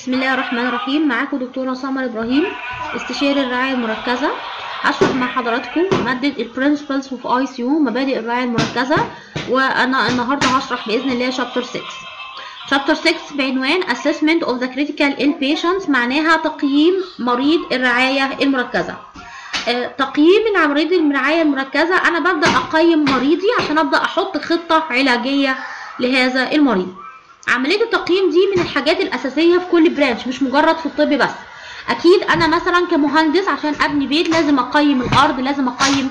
بسم الله الرحمن الرحيم معاكم دكتورة سمر إبراهيم استشاري الرعاية المركزة هشرح مع حضراتكم مادة ال Principles of ICU مبادئ الرعاية المركزة وأنا النهاردة هشرح بإذن الله شابتر 6 شابتر 6 بعنوان Assessment of the Critical Ill Patients معناها تقييم مريض الرعاية المركزة آه، تقييم مريض الرعاية المركزة أنا ببدأ أقيم مريضي عشان أبدأ أحط خطة علاجية لهذا المريض عمليه التقييم دي من الحاجات الاساسيه في كل برانش مش مجرد في الطب بس اكيد انا مثلا كمهندس عشان ابني بيت لازم اقيم الارض لازم اقيم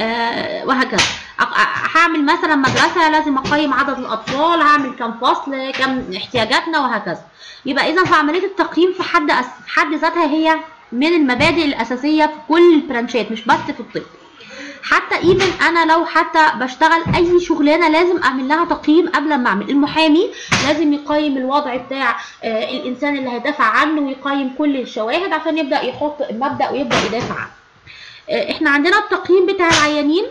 آه وهكذا أق- هعمل مثلا مدرسه لازم اقيم عدد الاطفال هعمل كم فصل كم احتياجاتنا وهكذا يبقى اذا فعمليه التقييم في حد أس... في حد ذاتها هي من المبادئ الاساسيه في كل البرانشات مش بس في الطب حتى ايفن انا لو حتى بشتغل اي شغلانه لازم اعمل لها تقييم قبل ما اعمل المحامي لازم يقيم الوضع بتاع آه، الانسان اللي هيدافع عنه ويقيم كل الشواهد عشان يبدا يحط مبدا ويبدا يدافع عنه آه، احنا عندنا التقييم بتاع العيانين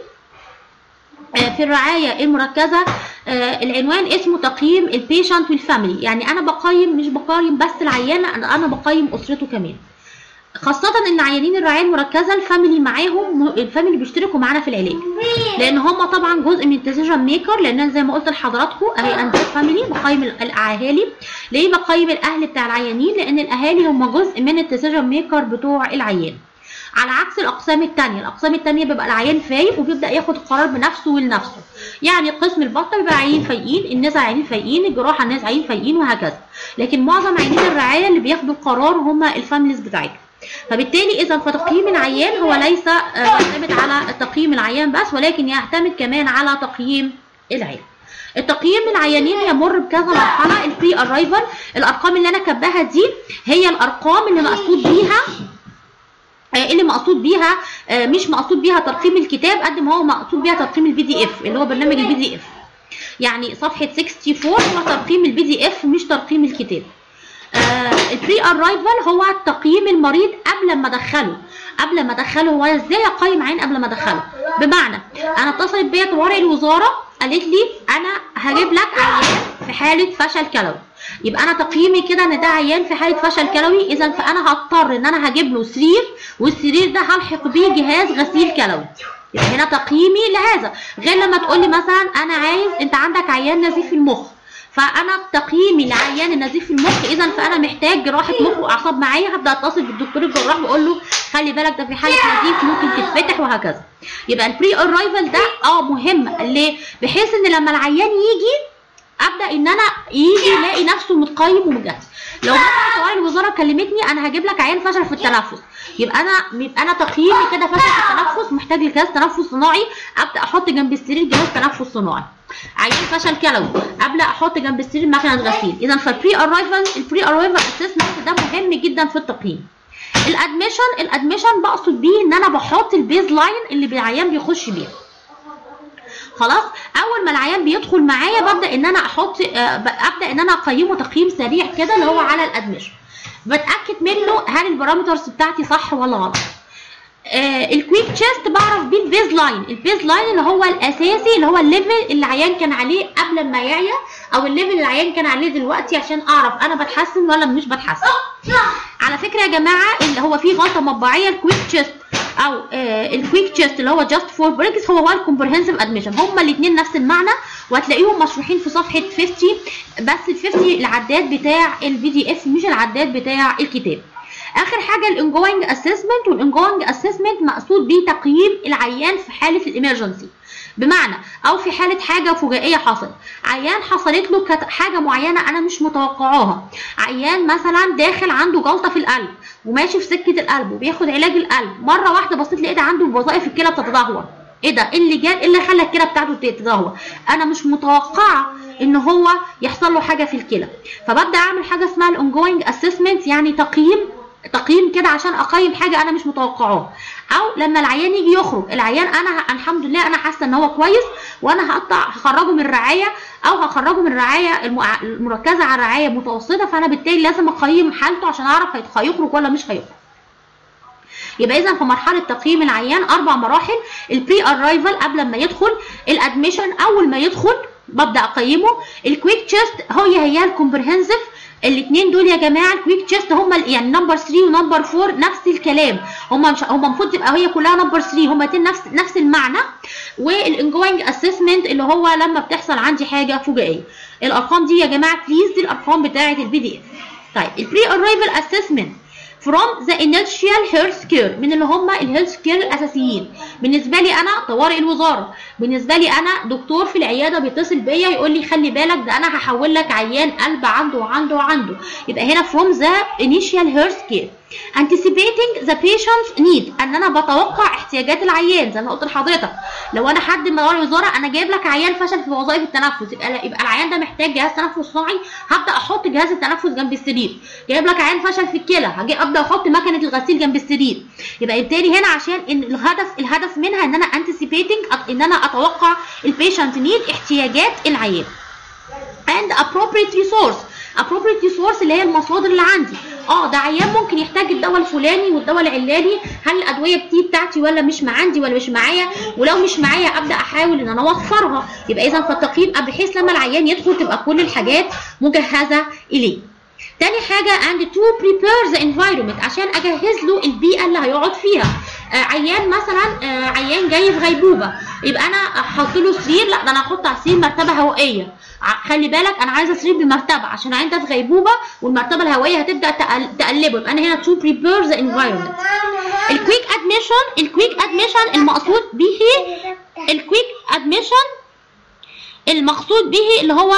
آه، في الرعايه المركزه آه، العنوان اسمه تقييم البيشنت والفاميلي يعني انا بقيم مش بقيم بس العيان لا، انا أنا بقيم اسرته كمان خاصة ان عيانين الرعاية المركزة الفاميلي معاهم الفاميلي بيشتركوا معانا في العلاج لان هم طبعا جزء من الديسيجن ميكر لان أنا زي ما قلت لحضراتكم اهي اندر فاميلي بقيم ال- الاهالي ليه بقيم الاهل بتاع العيانين لان الاهالي هم جزء من الديسيجن ميكر بتوع العيان على عكس الاقسام التانية الاقسام التانية بيبقى العيان فايق وبيبدا ياخد قرار بنفسه ولنفسه يعني قسم البطن بيبقى عيانين فايقين الناس عيانين فايقين الجراحه الناس عيانين فايقين وهكذا لكن معظم عيانين الرعايه اللي بياخدوا القرار هم الفاميليز بتاعتهم فبالتالي اذا فتقييم العيان هو ليس آه، يعتمد على تقييم العيان بس ولكن يعتمد كمان على تقييم العيان التقييم العيانين يمر بكذا مرحله البري ارايفل الارقام اللي انا كاتباها دي هي الارقام اللي مقصود بيها آه، اللي مقصود بيها آه، مش مقصود بيها ترقيم الكتاب قد ما هو مقصود بيها ترقيم البي دي اف اللي هو برنامج البي دي اف يعني صفحه 64 هو ترقيم البي دي اف مش ترقيم الكتاب البري ارايفل هو تقييم المريض قبل ما ادخله قبل ما ادخله هو ازاي اقيم عين قبل ما ادخله بمعنى انا اتصلت بيا طوارئ الوزاره قالت لي انا هجيب لك عيان في حاله فشل كلوي يبقى انا تقييمي كده ان ده عيان في حاله فشل كلوي اذا فانا هضطر ان انا هجيب له سرير والسرير ده هلحق بيه جهاز غسيل كلوي يبقى هنا تقييمي لهذا غير لما تقول لي مثلا انا عايز انت عندك عيان نزيف المخ فانا تقييمي لعيان النزيف في المخ اذا فانا محتاج جراحه مخ واعصاب معايا هبدا اتصل بالدكتور الجراح واقول له خلي بالك ده في حاله نزيف ممكن تتفتح وهكذا يبقى البري ارايفل ده اه مهم ليه بحيث ان لما العيان يجي ابدا ان انا يجي يلاقي نفسه متقيم ومجهز لو مثلا طوارئ الوزاره كلمتني انا هجيب لك عيان فشل في التنفس يبقى انا يبقى انا تقييمي كده فشل في التنفس محتاج لجهاز تنفس صناعي ابدا احط جنب السرير جهاز تنفس صناعي عيان فشل كلوي ابدا احط جنب السرير مكنه غسيل اذا فالبري ارايفل البري ارايفل اسسمنت ده مهم جدا في التقييم الادميشن الادميشن بقصد بيه ان انا بحط البيز لاين اللي العيان بيخش بيه خلاص اول ما العيان بيدخل معايا ببدا ان انا احط آه، ب- ابدا ان انا اقيمه تقييم سريع كده اللي هو على الادميشن بتاكد منه هل البارامترز بتاعتي صح ولا غلط آه الكويك تشيست بعرف بيه البيز لاين البيز لاين اللي هو الاساسي اللي هو الليفل اللي العيان كان عليه قبل ما يعيا او الليفل اللي العيان كان عليه دلوقتي عشان اعرف انا بتحسن ولا مش بتحسن على فكره يا جماعه اللي هو فيه غلطه مطبعيه الكويك تشيست او آه الكويك تشيست اللي هو جاست فور بريكس هو هو الكومبرهنسيف ادميشن هما الاثنين نفس المعنى وهتلاقيهم مشروحين في صفحه 50 بس ال 50 العداد بتاع البي دي اف مش العداد بتاع الكتاب اخر حاجه الانجوينج اسسمنت والانجوينج اسسمنت مقصود بيه تقييم العيان في حاله الامرجنسي بمعنى او في حاله حاجه فجائيه حصلت عيان حصلت له كت- حاجه معينه انا مش متوقعاها عيان مثلا داخل عنده جلطه في القلب وماشي في سكه القلب وبياخد علاج القلب مره واحده بصيت لقيت عنده وظائف الكلى بتتدهور ايه ده ايه اللي جاب ايه اللي خلى الكلى بتاعته تتدهور انا مش متوقعه ان هو يحصل له حاجه في الكلى فببدا اعمل حاجه اسمها الاونجوينج اسسمنت يعني تقييم تقييم كده عشان اقيم حاجه انا مش متوقعاها او لما العيان يجي يخرج العيان انا ه- الحمد لله انا حاسه ان هو كويس وانا هقطع هخرجه من الرعايه او هخرجه من الرعايه المع- المركزه على الرعايه المتوسطه فانا بالتالي لازم اقيم حالته عشان اعرف هيت- هيخرج ولا مش هيخرج يبقى اذا في مرحله تقييم العيان اربع مراحل البري ارايفل قبل ما يدخل الادميشن اول ما يدخل ببدا اقيمه الكويك تشيست هي هي الكومبرهنسيف الاثنين دول يا جماعه الكويك تشيست هم يعني نمبر 3 ونمبر 4 نفس الكلام هم مش هم المفروض تبقى هي كلها نمبر 3 هم الاثنين نفس نفس المعنى والانجوينج اسسمنت اللي هو لما بتحصل عندي حاجه فجائيه الارقام دي يا جماعه بليز دي الارقام بتاعه البي دي اف طيب البري ارايفل اسسمنت from the initial health care من اللي هم الهيلث كير الاساسيين بالنسبه لي انا طوارئ الوزاره بالنسبه لي انا دكتور في العياده بيتصل بيا يقول لي خلي بالك ده انا هحول لك عيان قلب عنده وعنده وعنده يبقى هنا from the initial health care anticipating the patient's need ان انا بتوقع احتياجات العيان زي ما قلت لحضرتك لو انا حد من طوارئ الوزاره انا جايب لك عيان فشل في وظائف التنفس يبقى يبقى العيان ده محتاج جهاز تنفس صناعي هبدا احط جهاز التنفس جنب السرير جايب لك عيان فشل في الكلى هاجي ابدا احط مكنه الغسيل جنب السرير يبقى بالتالي هنا عشان ان الهدف الهدف منها ان انا anticipating ان انا اتوقع البيشنت نيد احتياجات العيان and appropriate resource appropriate resource اللي هي المصادر اللي عندي اه ده عيان ممكن يحتاج الدواء الفلاني والدواء العلاني هل الادويه بتي بتاعتي ولا مش مع عندي ولا مش معايا ولو مش معايا ابدا احاول ان انا اوفرها يبقى اذا فالتقييم بحيث لما العيان يدخل تبقى كل الحاجات مجهزه اليه تاني حاجة and to prepare the environment عشان أجهز له البيئة اللي هيقعد فيها آه عيان مثلا آه عيان جاي في غيبوبة يبقى أنا أحط له سرير لا ده أنا أحط على السرير مرتبة هوائية خلي بالك أنا عايزة سرير بمرتبة عشان عيان ده في غيبوبة والمرتبة الهوائية هتبدأ تقلبه يبقى أنا هنا to prepare the environment الكويك ادميشن الكويك ادميشن المقصود به الكويك ادميشن المقصود به اللي هو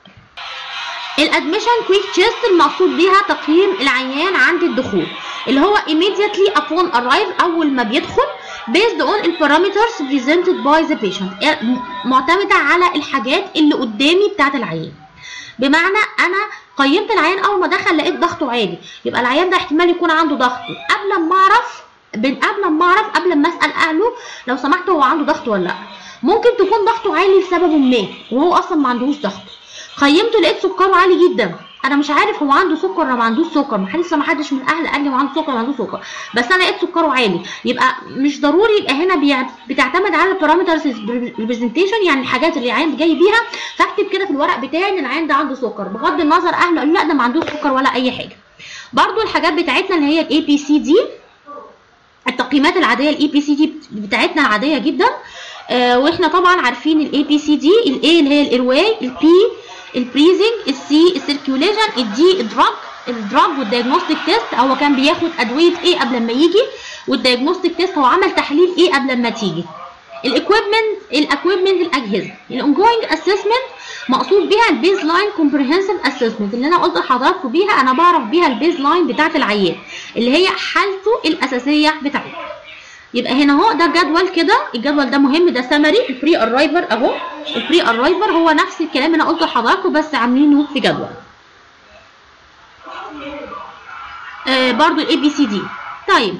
الادميشن كويك تشيست المقصود بيها تقييم العيان عند الدخول اللي هو immediately upon arrival اول ما بيدخل based on the parameters presented by the patient معتمده على الحاجات اللي قدامي بتاعه العيان بمعنى انا قيمت العيان اول ما دخل لقيت ضغطه عالي يبقى العيان ده احتمال يكون عنده ضغط قبل ما اعرف قبل ما اعرف قبل ما اسال اهله لو سمحت هو عنده ضغط ولا لا ممكن تكون ضغطه عالي لسبب ما وهو اصلا ما عندهوش ضغط قيمته لقيت سكره عالي جدا انا مش عارف هو عنده سكر ولا ما عندوش سكر ما لسه ما حدش من اهل قال لي هو عنده سكر ولا ما عندوش سكر بس انا لقيت سكره عالي يبقى مش ضروري يبقى هنا بي... بتعتمد على البارامترز ريبريزنتيشن يعني الحاجات اللي العيان جاي بيها فاكتب كده في الورق بتاعي ان العيان ده عنده سكر بغض النظر اهله قالوا لا ده ما عندوش سكر ولا اي حاجه برضو الحاجات بتاعتنا اللي هي الاي بي سي دي التقييمات العاديه الاي بي سي دي بتاعتنا العاديه جدا آه واحنا طبعا عارفين الاي بي سي دي الاي اللي هي الايرواي البي البريزنج السي السيركيوليشن الدي الدراج الدراج والديagnostic تيست هو كان بياخد ادويه ايه قبل ما يجي والديagnostic تيست هو عمل تحليل ايه قبل ما تيجي الاكويبمنت الاكويبمنت الاجهزه الاونجوينج اسسمنت مقصود بيها البيز لاين كومبريهنسيف اسسمنت اللي انا قلت لحضراتكم بيها انا بعرف بيها البيز لاين بتاعه العيان اللي هي حالته الاساسيه بتاعته يبقى هنا اهو ده جدول كده الجدول ده مهم ده سمري البري ارايفر اهو البري ارايفر هو نفس الكلام اللي انا قلته لحضراتكم بس عاملينه في جدول آه برضو الاي بي سي دي طيب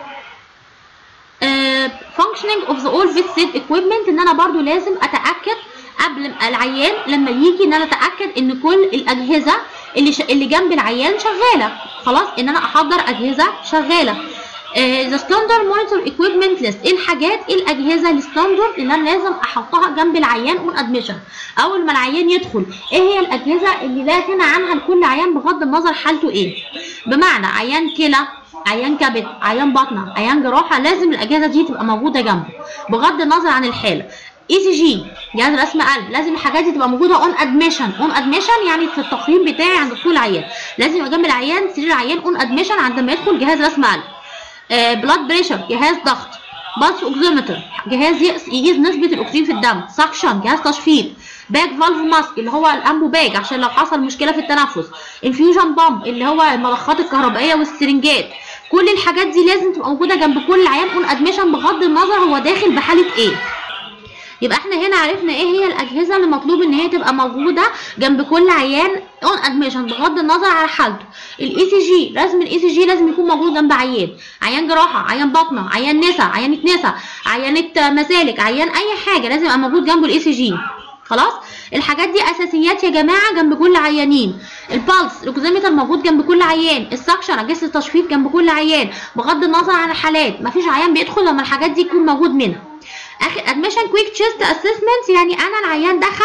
آه functioning of the all visit equipment ان انا برضو لازم اتاكد قبل العيان لما يجي ان انا اتاكد ان كل الاجهزه اللي ش... اللي جنب العيان شغاله خلاص ان انا احضر اجهزه شغاله ذا ستاندرد مونيتور ايكويبمنت ليست ايه الحاجات ايه الاجهزه الستاندرد اللي انا لازم احطها جنب العيان اون ادميشن اول ما العيان يدخل ايه هي الاجهزه اللي لا غنى عنها لكل عيان بغض النظر حالته ايه بمعنى عيان كلى عيان كبد عيان بطنه عيان جراحه لازم الاجهزه دي تبقى موجوده جنبه بغض النظر عن الحاله اي سي جي جهاز رسم قلب لازم الحاجات دي تبقى موجوده اون ادميشن اون ادميشن يعني في التقييم بتاعي عند دخول العيان لازم يبقى جنب العيان سرير العيان اون ادميشن عندما يدخل جهاز رسم قلب بلاد بريشر جهاز ضغط بالس اوكسيمتر جهاز يقيس نسبه الاكسجين في الدم سكشن جهاز تشفيط باك فالف ماسك اللي هو الامبو باج عشان لو حصل مشكله في التنفس انفيوجن بامب اللي هو المضخات الكهربائيه والسرنجات كل الحاجات دي لازم تبقى موجوده جنب كل عيان اون ادميشن بغض النظر هو داخل بحاله ايه يبقى احنا هنا عرفنا ايه هي الاجهزه اللي مطلوب ان هي تبقى موجوده جنب كل عيان اون ادميشن بغض النظر على حالته الاي سي جي رسم الاي سي جي لازم يكون موجود جنب عيان عيان جراحه عيان بطنه عيان نسا عيانه نسا عيانه مسالك عيان اي حاجه لازم يبقى موجود جنبه الاي سي جي خلاص الحاجات دي اساسيات يا جماعه جنب كل عيانين البلس الاوكسيمتر موجود جنب كل عيان السكشن اجهزه التشفيط جنب كل عيان بغض النظر عن الحالات مفيش عيان بيدخل لما الحاجات دي يكون موجود منها اخر ادميشن كويك تشيست اسسمنت يعني انا العيان دخل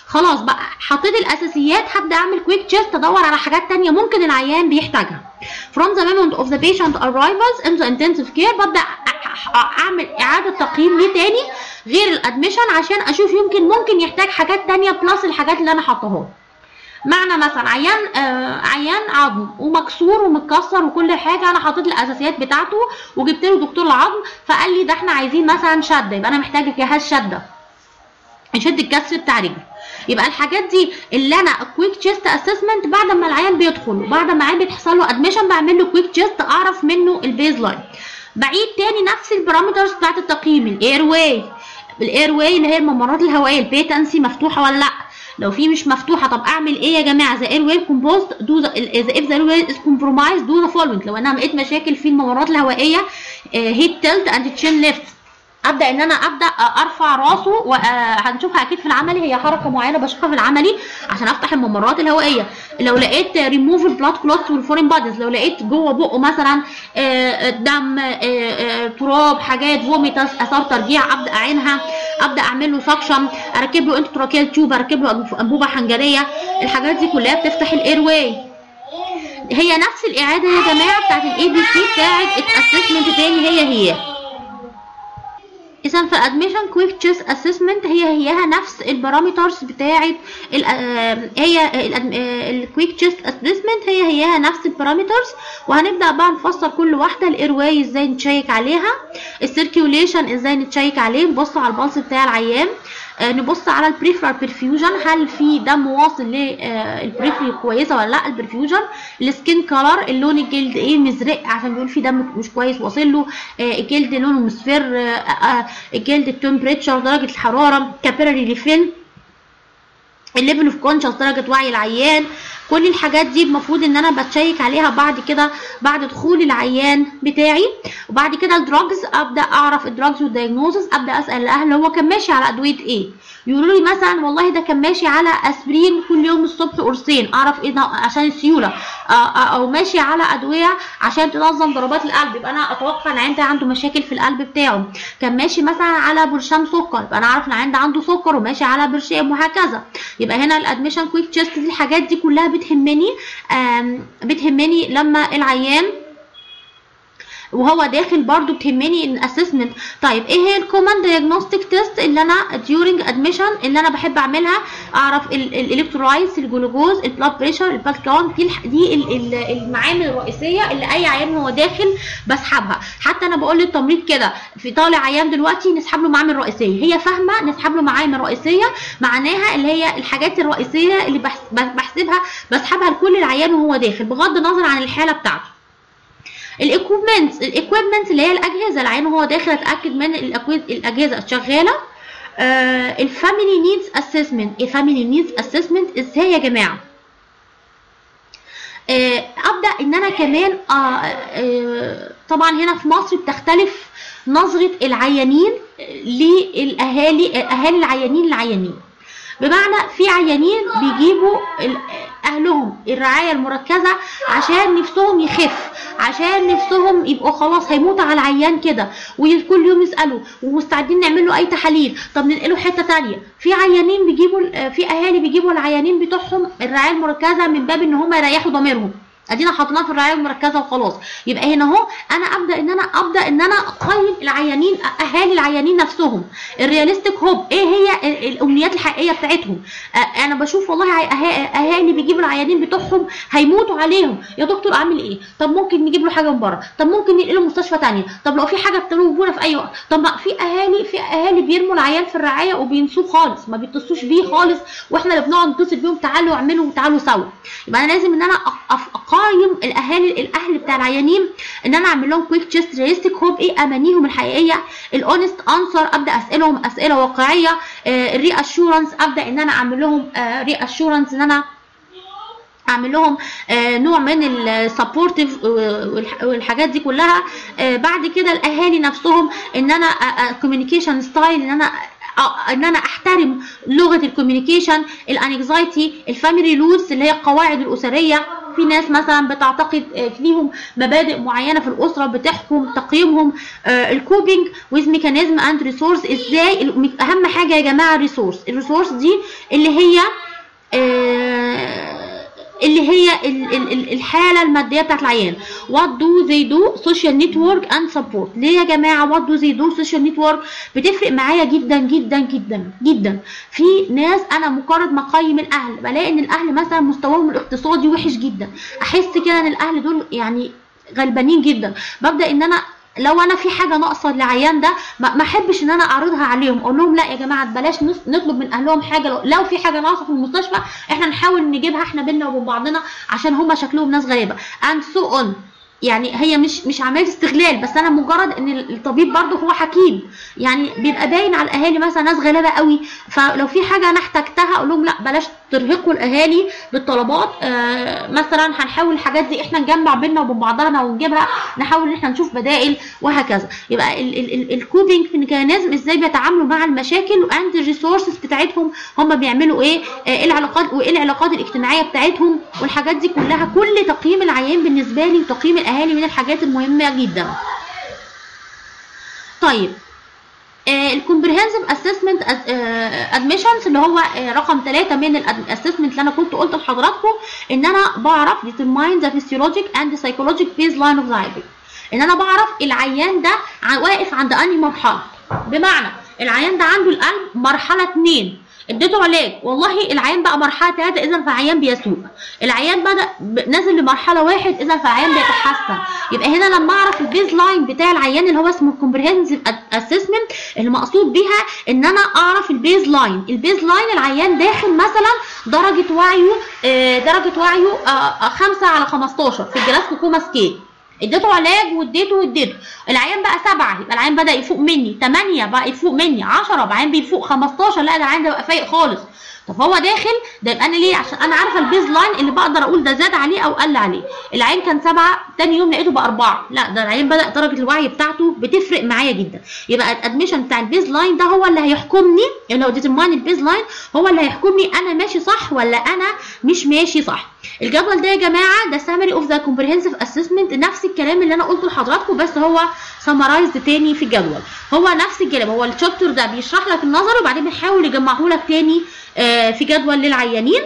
خلاص بقى حطيت الاساسيات هبدا اعمل كويك تشيست ادور على حاجات تانية ممكن العيان بيحتاجها from the moment of the patient arrivals into intensive care ببدا اعمل اعاده تقييم ليه تاني غير الادميشن عشان اشوف يمكن ممكن يحتاج حاجات تانية بلس الحاجات اللي انا حطاها معنى مثلا عيان آه عيان عظم ومكسور ومتكسر وكل حاجه انا حطيت الاساسيات بتاعته وجبت له دكتور العظم فقال لي ده احنا عايزين مثلا شده يبقى انا محتاج جهاز شده يشد الكسر بتاع رجله يبقى الحاجات دي اللي انا كويك تشيست اسسمنت بعد ما العيان بيدخل وبعد ما العيان بيحصل له ادميشن بعمل له كويك تشيست اعرف منه البيز لاين بعيد تاني نفس البارامترز بتاعت التقييم الاير واي الاير واي اللي هي الممرات الهوائيه البيتنسي مفتوحه ولا لا لو في مش مفتوحه طب اعمل ايه يا جماعه ذا اير واي كومبوست دو ذا اذا اف ذا اير واي از كومبرومايز دو ذا فولوينج لو انا لقيت مشاكل في الممرات الهوائيه هيت تلت اند تشين ليفت ابدا ان انا ابدا ارفع راسه وهنشوفها اكيد في العملي هي حركه معينه بشوفها في العملي عشان افتح الممرات الهوائيه لو لقيت ريموف البلاد كلوتس والفورين بادز لو لقيت جوه بقه مثلا دم تراب حاجات فوميتاس اثار ترجيع ابدا اعينها ابدا اعمل له سكشن اركب له انتراكيال تيوب اركب له انبوبه حنجريه الحاجات دي كلها بتفتح الاير واي هي نفس الاعاده يا جماعه بتاعت الاي بي سي بتاعت الاسسمنت تاني هي هي اذا في الادميشن كويك تشيست اسسمنت هي هيها نفس البارامترز بتاعه ال هي الكويك تشيست اسسمنت هي هيها نفس البارامترز وهنبدا بقى نفسر كل واحده الايرواي ازاي نتشيك عليها السيركيوليشن ازاي نتشيك عليه نبص على البلس بتاع العيان نبص على البريفرال برفيوجن هل في دم واصل للبريفري كويسه ولا لا البرفيوجن السكين كلر اللون الجلد ايه مزرق عشان بيقول في دم مش كويس واصل له الجلد لونه مصفر الجلد التمبريتشر درجه الحراره كابيلاري ريفيل الليفل اوف كونشس درجه وعي العيان كل الحاجات دي المفروض ان انا بتشيك عليها بعد كده بعد دخول العيان بتاعي وبعد كده الدراجز ابدا اعرف الدراجز والدايجنوزس ابدا اسال الاهل هو كان ماشي على ادويه ايه يقولوا لي مثلا والله ده كان ماشي على اسبرين كل يوم الصبح قرصين اعرف ايه ده عشان السيوله او ماشي على ادويه عشان تنظم ضربات القلب يبقى انا اتوقع العيان ده عنده مشاكل في القلب بتاعه كان ماشي مثلا على برشام سكر يبقى انا اعرف ان العيان ده عنده سكر وماشي على برشام وهكذا يبقى هنا الادميشن كويك تشيست دي الحاجات دي كلها بتهمني بتهمني لما العيان وهو داخل برضو بتهمني الاسسمنت طيب ايه هي الكوماند دايجنوستيك تيست اللي انا ديورنج ادميشن اللي انا بحب اعملها اعرف الالكترولايتس الجلوكوز البلاد بريشر البلاد كاونت دي دي المعامل الرئيسيه اللي اي عيان هو داخل بسحبها حتى انا بقول للتمريض كده في طالع عيان دلوقتي نسحب له معامل رئيسيه هي فاهمه نسحب له معامل رئيسيه معناها اللي هي الحاجات الرئيسيه اللي بحسبها بسحبها لكل العيان وهو داخل بغض النظر عن الحاله بتاعته الايكويبمنتس الايكويبمنتس اللي هي الاجهزه العين وهو داخل اتاكد من الاجهزه شغاله آه الفاميلي نيدز اسسمنت الفاميلي نيدز اسسمنت ازاي يا جماعه آه ابدا ان انا كمان آه آه طبعا هنا في مصر بتختلف نظره العيانين للاهالي اهالي العيانين العيانين بمعنى في عيانين بيجيبوا اهلهم الرعايه المركزه عشان نفسهم يخف عشان نفسهم يبقوا خلاص هيموت على العيان كده وكل يوم يسالوا ومستعدين نعمل له اي تحاليل طب ننقله حته تانية في عيانين بيجيبوا في اهالي بيجيبوا العيانين بتوعهم الرعايه المركزه من باب ان هم يريحوا ضميرهم ادينا حاطينها في الرعايه المركزه وخلاص يبقى هنا اهو انا ابدا ان انا ابدا ان انا اقيم العيانين اهالي العيانين نفسهم الرياليستيك هوب ايه هي الامنيات الحقيقيه بتاعتهم آه انا بشوف والله اهالي بيجيبوا العيانين بتوعهم هيموتوا عليهم يا دكتور اعمل ايه طب ممكن نجيب له حاجه من بره طب ممكن ننقله مستشفى ثانيه طب لو في حاجه بتنوبونا في اي وقت طب ما في اهالي في اهالي بيرموا العيان في الرعايه وبينسوه خالص ما بيتصلوش بيه خالص واحنا اللي بنقعد نتصل بيهم تعالوا اعملوا وتعالوا سوا يبقى انا لازم ان انا اقيم الاهالي الاهل بتاع العيانين ان انا اعمل لهم كويك تشيست ريستيك هوب ايه امانيهم الحقيقيه الاونست انسر ابدا اسالهم اسئله واقعيه آه الري اشورنس ابدا ان انا اعمل لهم آه ري اشورنس ان انا اعمل لهم آه نوع من السبورتيف والحاجات دي كلها آه بعد كده الاهالي نفسهم ان انا كوميونيكيشن ستايل ان انا ان انا احترم لغه الكوميونيكيشن الانكزايتي الفاميلي رولز اللي هي القواعد الاسريه في ناس مثلا بتعتقد آه، ليهم مبادئ معينه في الاسره بتحكم تقييمهم الكوبينج ويز ميكانيزم اند ريسورس ازاي ال- اهم حاجه يا جماعه الريسورس الريسورس دي اللي هي آه، اللي هي ال- ال- ال- الحاله الماديه بتاعت العيان what do they do social network and support ليه يا جماعه what do they do social network بتفرق معايا جدا جدا جدا جدا في ناس انا مجرد ما اقيم الاهل بلاقي ان الاهل مثلا مستواهم الاقتصادي وحش جدا احس كده ان الاهل دول يعني غلبانين جدا ببدا ان انا لو انا في حاجه ناقصه للعيان ده ما ما احبش ان انا اعرضها عليهم اقول لهم لا يا جماعه بلاش نس- نطلب من اهلهم حاجه لو, لو في حاجه ناقصه في المستشفى احنا نحاول نجيبها احنا بينا وبين بعضنا عشان هم شكلهم ناس غريبه and so on يعني هي مش مش عمليه استغلال بس انا مجرد ان الطبيب برضه هو حكيم يعني بيبقى باين على الاهالي مثلا ناس غلابه قوي فلو في حاجه انا احتجتها اقول لهم لا بلاش ترهقوا الاهالي بالطلبات آه مثلا هنحاول الحاجات دي احنا نجمع بينا وبين بعضنا ونجيبها نحاول ان احنا نشوف بدائل وهكذا يبقى الكوبينج في ميكانيزم ازاي بيتعاملوا مع المشاكل واند الريسورسز بتاعتهم هم بيعملوا ايه آه ايه العلاقات وايه العلاقات الاجتماعيه بتاعتهم والحاجات دي كلها كل تقييم العيان بالنسبه لي وتقييم الاهالي من الحاجات المهمه جدا طيب الكومبريهنسيف اسسمنت ادميشنز اللي هو آه، رقم ثلاثة من الاسسمنت اللي انا كنت قلت لحضراتكم ان انا بعرف determine the physiologic and psychologic baseline of the hypoxic ان انا بعرف العيان ده ع- واقف عند انهي مرحله بمعنى العيان ده عنده القلب مرحله 2 اديته علاج والله العيان بقى مرحله 3 اذا فالعيان بيسوق العيان بدا ب- نازل لمرحله واحد اذا فالعيان بيتحسن يبقى هنا لما اعرف البيز لاين بتاع العيان اللي هو اسمه كومبريهنسيف اسسمنت المقصود بيها ان انا اعرف البيز لاين البيز لاين العيان داخل مثلا درجه وعيه آه، درجه وعيه آه، آه، 5 على 15 في الجلاسكو كوما سكيل اديته علاج واديته واديته العيان بقى سبعة يبقى العيان بدا يفوق مني 8 بقى يفوق مني 10 بقى العيان بيفوق 15 لا ده العيان ده بقى فايق خالص طب هو داخل ده يبقى انا ليه عشان انا عارفه البيز لاين اللي بقدر اقول ده زاد عليه او قل عليه العين كان سبعة تاني يوم لقيته بقى أربعة لا ده العين بدأ درجة الوعي بتاعته بتفرق معايا جدا يبقى الادميشن بتاع البيز لاين ده هو اللي هيحكمني يعني لو ديترماين البيز لاين هو اللي هيحكمني انا ماشي صح ولا انا مش ماشي صح الجدول ده يا جماعه ده سامري اوف ذا كومبريهنسيف اسسمنت نفس الكلام اللي انا قلته لحضراتكم بس هو سمرايزد تاني في الجدول هو نفس الكلام هو الشابتر ده بيشرح لك النظر وبعدين بيحاول يجمعه لك تاني آه، في جدول للعيانين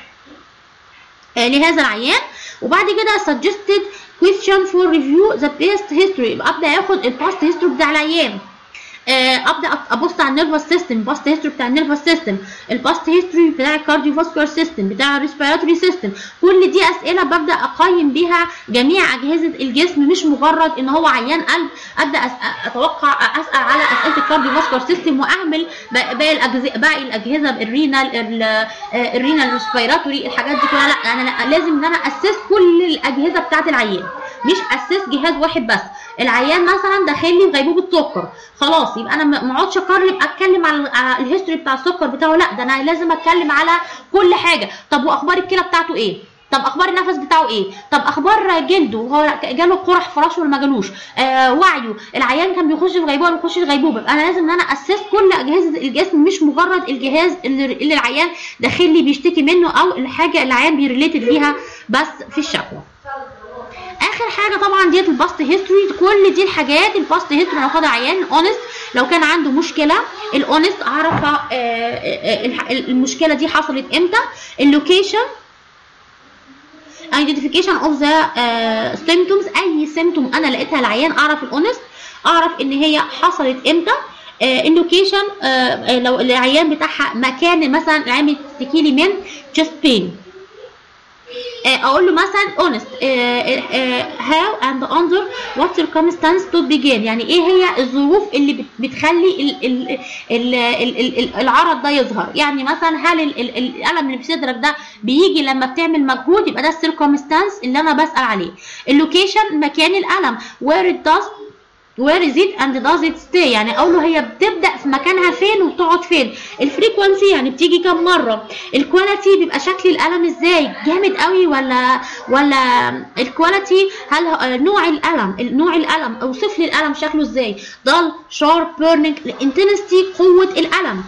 آه، لهذا العيان وبعد كده suggested question for review the past history يبقى ابدا اخد الباست هيستوري بتاع العيان آه، ابدا أ- ابص على النيرفس سيستم الباست هيستوري بتاع النيرفس سيستم الباست هيستوري بتاع الكارديو فاسكولار سيستم بتاع الريسبيراتوري سيستم كل دي اسئله ببدا اقيم بيها جميع اجهزه الجسم مش مجرد ان هو عيان قلب ابدا أس- اتوقع اسال على اسئله الكارديو فاسكولار سيستم واعمل ب- باقي الاجهزه باقي الاجهزه الرينال ال- آه، الرينال ريسبيراتوري الحاجات دي كلها لا انا لا- لازم ان انا اسس كل الاجهزه بتاعت العيان مش اسس جهاز واحد بس العيان مثلا داخل لي في غيبوبه سكر خلاص يبقى انا ما ما اقعدش اقرب اتكلم على على الهيستوري بتاع السكر بتاعه لا ده انا لازم اتكلم على كل حاجه طب واخبار الكلى بتاعته ايه طب اخبار النفس بتاعه ايه طب اخبار جلده هو جاله قرح فراش ولا ما جالوش آه وعيه العيان كان بيخش في غيبوبه ولا بيخش في غيبوبه يبقى انا لازم ان انا اسس كل اجهزه الجسم مش مجرد الجهاز اللي, اللي العيان داخل لي بيشتكي منه او الحاجه اللي العيان بيريليتد ليها بس في الشكوى اخر حاجه طبعا ديت الباست هيستوري كل دي الحاجات الباست هيستوري انا واخدها عيان اونست لو كان عنده مشكله الاونست اعرف آه، آه، الح- المشكله دي حصلت امتى اللوكيشن identification of the uh, symptoms اي symptom انا لقيتها العيان اعرف الاونست اعرف ان هي حصلت امتى اللوكيشن لو العيان بتاعها مكان مثلا العيان بيشتكي لي من chest pain آه، اقول له مثلا honest آه، آه، how and under what circumstance to begin يعني ايه هي الظروف اللي بت- بتخلي ال ال ال ال ال ال العرض ده يظهر يعني مثلا هل ال ال الالم اللي في صدرك ده بيجي لما بتعمل مجهود يبقى ده السيركمستانس اللي انا بسال عليه اللوكيشن مكان الالم where it does where is it and does it stay يعني اقول له هي بتبدا في مكانها فين وبتقعد فين الفريكونسي يعني بتيجي كام مره الكواليتي بيبقى شكل الالم ازاي جامد قوي ولا ولا الكواليتي هل ه- نوع الالم نوع الالم اوصف لي الالم شكله ازاي ضل شارب بيرنينج الانتنستي قوه الالم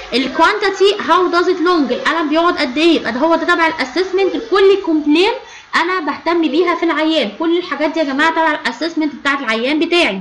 الكوانتيتي هاو داز ات لونج الالم بيقعد قد ايه يبقى ده هو ده تبع الاسسمنت لكل كومبلين انا بهتم بيها في العيان كل الحاجات دي يا جماعه تبع الاسسمنت بتاعت العيان بتاعي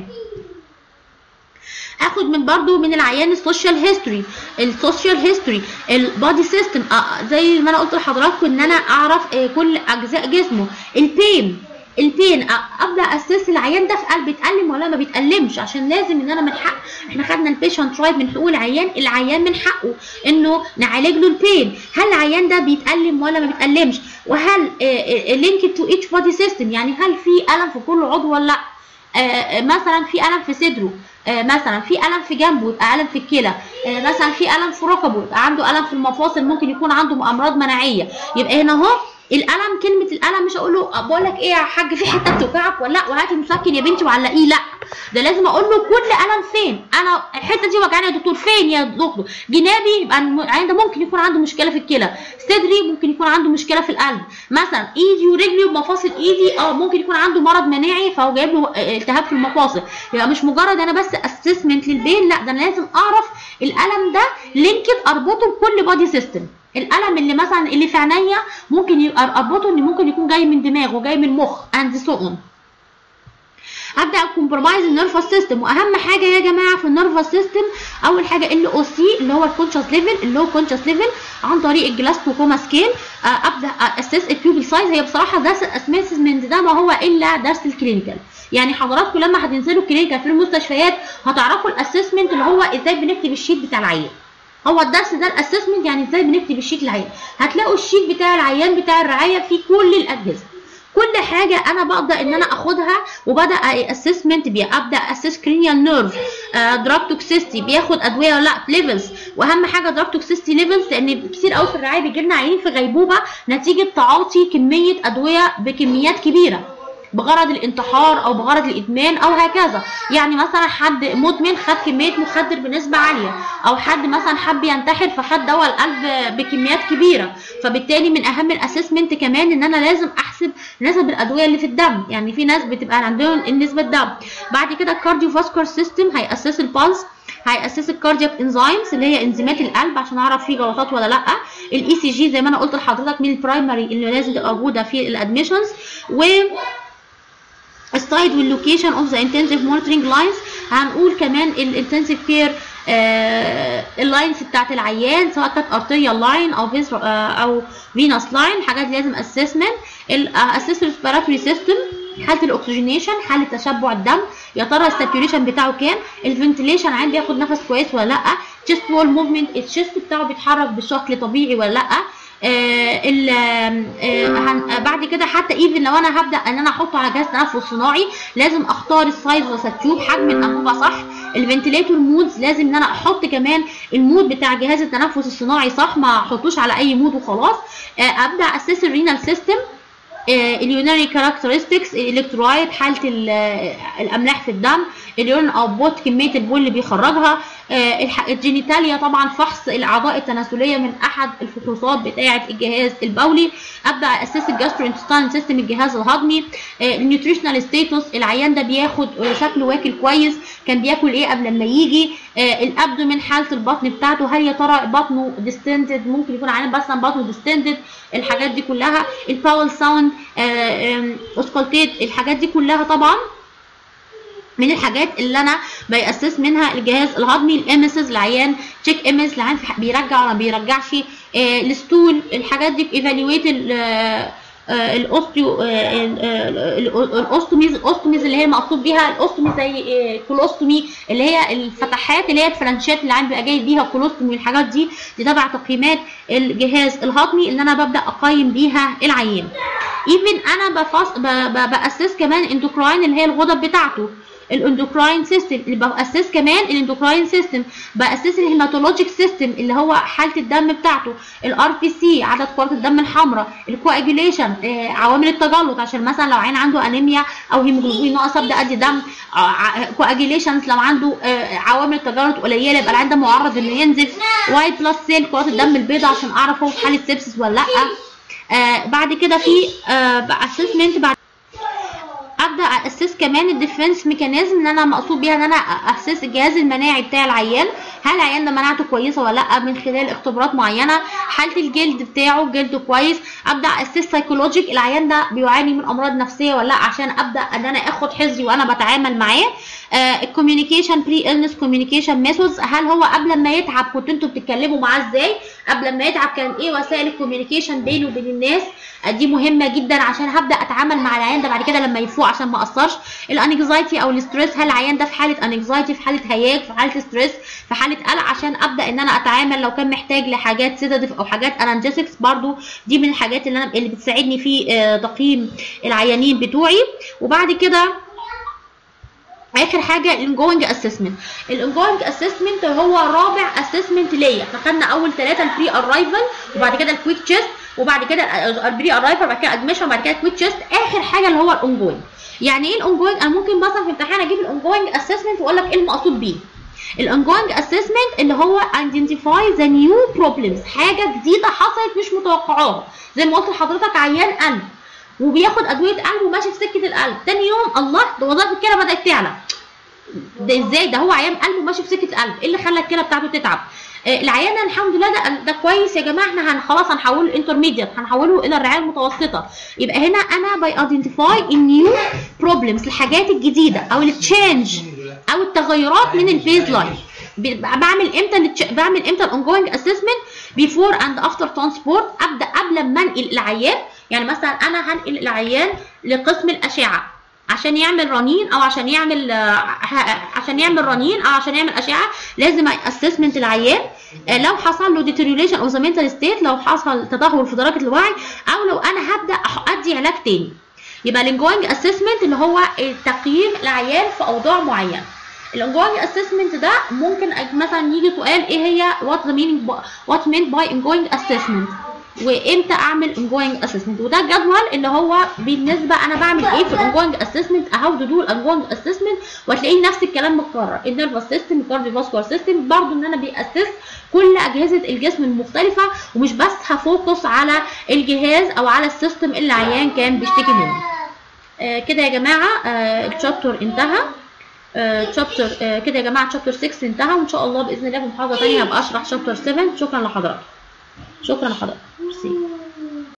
اخد من برضو من العيان السوشيال هيستوري السوشيال هيستوري البادي سيستم زي ما انا قلت لحضراتكم ان انا اعرف آه، كل اجزاء جسمه البين البين أ- ابدا اسس العيان ده في قلب بيتألم ولا ما بيتألمش عشان لازم ان انا من حق احنا خدنا البيشنت رايت من حقوق العيان العيان من حقه انه نعالج له البين هل العيان ده بيتألم ولا ما بيتألمش وهل لينك تو ايتش بادي سيستم يعني هل في الم في كل عضو ولا لا آه، آه، مثلا في الم في صدره آه، مثلا في الم في جنبه يبقى الم في الكلى آه، مثلا في الم في ركبه يبقى عنده الم في المفاصل ممكن يكون عنده امراض مناعيه يبقى هنا اهو الالم كلمه الالم مش اقول له بقول لك ايه يا حاج في حته بتوجعك ولا لا وهاتي مسكن يا بنتي وعلقيه لا ده لازم اقول له كل الم فين انا الحته دي وجعاني يا دكتور فين يا دكتور جنابي يبقى الم- العيان ده ممكن يكون عنده مشكله في الكلى صدري ممكن يكون عنده مشكله في القلب مثلا ايدي ورجلي ومفاصل ايدي اه ممكن يكون عنده مرض مناعي فهو جايب له آه، التهاب في المفاصل يبقى مش مجرد انا بس اسسمنت للبين لا ده انا لازم اعرف الالم ده لينكد اربطه بكل بادي سيستم الالم اللي مثلا اللي في عينيا ممكن يبقى اربطه ان ممكن يكون جاي من دماغ وجاي من المخ اند سو اون هبدا كومبرمايز النيرفس سيستم واهم حاجه يا جماعه في النيرفس سيستم اول حاجه ال او سي اللي هو الكونشس ليفل اللي هو كونشس ليفل عن طريق الجلاستوكوما سكيل آه، ابدا اسس البيوبل سايز هي بصراحه درس الاسسمنت ده ما هو الا درس الكلينيكال يعني حضراتكم لما هتنزلوا الكلينيكال في المستشفيات هتعرفوا الاسسمنت اللي هو ازاي بنكتب الشيت بتاع العيان هو الدرس ده الاسسمنت يعني ازاي بنكتب الشيت العيان هتلاقوا الشيت بتاع العيان بتاع الرعايه فيه كل الاجهزه كل حاجه انا بقدر ان انا اخدها وبدا اسسمنت بيها ابدا اسس كرينيال نيرف دراج توكسيستي بياخد ادويه ولا لا ليفلز واهم حاجه دراج توكسيستي ليفلز لان كتير قوي في الرعايه بيجي لنا عيانين في غيبوبه نتيجه تعاطي كميه ادويه بكميات كبيره بغرض الانتحار او بغرض الادمان او هكذا يعني مثلا حد مدمن خد كميه مخدر بنسبه عاليه او حد مثلا حب ينتحر فخد دواء القلب بكميات كبيره فبالتالي من اهم الاسسمنت كمان ان انا لازم احسب نسب الادويه اللي في الدم يعني في ناس بتبقى عندهم نسبه دم بعد كده الكارديو فاسكولار سيستم هياسس البالس هياسس الكاردياك انزيمز اللي هي انزيمات القلب عشان اعرف فيه جلطات ولا لا الاي سي جي زي ما انا قلت لحضرتك من البرايمري اللي لازم تبقى موجوده في الادميشنز و السايد واللوكيشن اوف ذا انتنسيف مونيتورنج لاينز هنقول كمان الانتنسيف كير اللاينز بتاعت العيان سواء كانت ارتيريال لاين او فيز او فينوس لاين الحاجات دي لازم اسسمنت الاسيس ريسبيراتوري سيستم حاله الاكسجينيشن حاله تشبع الدم يا ترى الساتوريشن بتاعه كام الفنتليشن عين بياخد نفس كويس ولا لا تشيست وول موفمنت الشيست بتاعه بيتحرك بشكل طبيعي ولا لا آه ال آه هن- بعد كده حتى ايفن لو انا هبدا ان انا احطه على جهاز تنفس صناعي لازم اختار السايز والتيوب حجم الانبوبه صح الفنتليتور مودز لازم ان انا احط كمان المود بتاع جهاز التنفس الصناعي صح ما احطوش على اي مود وخلاص آه ابدا اسس الرينال سيستم اليوناري كاركترستكس الالكترولايت حاله ال- آه، الاملاح في الدم اليورين اوتبوت كميه البول اللي بيخرجها آه، الح- الجينيتاليا طبعا فحص الاعضاء التناسليه من احد الفحوصات بتاعه الجهاز البولي ابدا اساس الجاسترو انتستين سيستم الجهاز الهضمي آه، النيوتريشنال ستيتوس العيان ده بياخد آه، شكله واكل كويس كان بياكل ايه قبل ما يجي آه، الابدومين حاله البطن بتاعته هل يا ترى بطنه ديستندد ممكن يكون عيان مثلا بطنه ديستندد الحاجات دي كلها الباول ساوند اوسكولتيت الحاجات دي كلها طبعا من الحاجات اللي انا بيأسس منها الجهاز الهضمي الامسز العيان تشيك امس العيان في- بيرجع ولا ما بيرجعش آه، الستول الحاجات دي ايفالويت الاوستيو الاوستوميز الاوستوميز اللي هي مقصود بيها الاوستومي زي آه، الكولوستومي اللي هي الفتحات اللي هي الفرنشات اللي العيان بيبقى جاي بيها الكولوستومي والحاجات دي دي تبع تقييمات الجهاز الهضمي اللي انا ببدا اقيم بيها العيان ايفن انا بفص ب- ب- باسس كمان اندوكراين اللي هي الغدد بتاعته الاندوكراين سيستم اللي باسس كمان الاندوكراين سيستم باسس الهيماتولوجيك سيستم اللي هو حاله الدم بتاعته الار بي سي عدد كرات الدم الحمراء الكواجوليشن آه، عوامل التجلط عشان مثلا لو عين عنده انيميا او هيموجلوبين ناقص ابدا ادي دم كواجوليشنز لو عنده آه، عوامل التجلط قليله يبقى العين ده معرض انه ينزف وايت بلس سيل كرات الدم البيضاء عشان اعرف هو في حاله سيبسس ولا لا آه بعد كده في آه اسسمنت بعد ابدا اسس كمان الديفنس ميكانيزم ان انا مقصود بيها ان انا اسس الجهاز المناعي بتاع العيان هل العيان ده مناعته كويسه ولا لا من خلال اختبارات معينه حاله الجلد بتاعه جلده كويس ابدا اسس سايكولوجيك العيان ده بيعاني من امراض نفسيه ولا لا عشان ابدا ان انا اخد حذري وانا بتعامل معاه الكوميونيكيشن بري النس كوميونيكيشن ميثودز هل هو قبل ما يتعب كنتوا انتوا بتتكلموا معاه ازاي قبل ما يتعب كان ايه وسائل الكوميونيكيشن بينه وبين الناس آه، دي مهمه جدا عشان هبدا اتعامل مع العيان ده بعد كده لما يفوق عشان ما اثرش الانكزايتي او الاستريس هل العيان ده في حاله انكزايتي في حاله هياج في حاله ستريس في حاله قلق عشان ابدا ان انا اتعامل لو كان محتاج لحاجات سيداتيف او حاجات انالجيسكس برضو دي من الحاجات اللي انا اللي بتساعدني في آه، تقييم العيانين بتوعي وبعد كده اخر حاجه الانجوينج اسسمنت الانجوينج اسسمنت هو رابع اسسمنت ليا احنا خدنا اول ثلاثه البري ارايفل وبعد كده الكويك تشيست وبعد كده البري ارايفل وبعد كده ادميشن وبعد كده الكويك تشيست اخر حاجه اللي هو الانجوينج يعني ايه الانجوينج انا ممكن مثلا في امتحان اجيب الانجوينج اسسمنت واقول لك ايه المقصود بيه الانجوينج اسسمنت اللي هو identify the new problems حاجه جديده حصلت مش متوقعاها زي ما قلت لحضرتك عيان قلب وبياخد ادويه قلب وماشي في سكه القلب تاني يوم الله ده وظائف الكلى بدات تعلى ده ازاي ده هو عيان قلب وماشي في سكه القلب ايه اللي خلى الكلى بتاعته تتعب آه، العيان ده الحمد لله ده ده كويس يا جماعه احنا هن خلاص هنحوله انترميديت هنحوله الى الرعايه المتوسطه يبقى هنا انا باي ايدنتيفاي النيو بروبلمز الحاجات الجديده او التشينج او التغيرات من الفيز لاين بعمل امتى التش- بعمل امتى الاونجوينج اسسمنت بيفور اند افتر ترانسبورت ابدا قبل ما انقل العيان يعني مثلا انا هنقل العيان لقسم الاشعه عشان يعمل رنين او عشان يعمل آه، ه- عشان يعمل رنين او عشان يعمل اشعه لازم اسسمنت العيان آه، لو حصل له ديتيريوليشن او ذا منتال ستيت لو حصل تدهور في درجه الوعي او لو انا هبدا أح- ادي علاج تاني يبقى الانجوينج اسسمنت اللي هو تقييم العيان في اوضاع معينه الانجوينج اسسمنت ده ممكن أج- مثلا يجي سؤال ايه هي وات ذا مينينج وات مينت باي انجوينج اسسمنت وامتى اعمل انجوينج اسسمنت وده الجدول اللي هو بالنسبه انا بعمل ايه في الانجوينج اسسمنت هاو تو دو الانجوينج اسسمنت وهتلاقيه نفس الكلام متكرر النيرفس سيستم الكارديو فاسكولار سيستم برضه ان انا بيأسس كل اجهزه الجسم المختلفه ومش بس هفوكس على الجهاز او على السيستم اللي العيان كان بيشتكي منه آه كده يا جماعه آه الشابتر انتهى تشابتر آه كده يا جماعه تشابتر 6 انتهى وان شاء الله باذن الله في محاضره ثانيه هبقى اشرح شابتر 7 شكرا لحضراتكم شكرا لحضراتكم ميرسي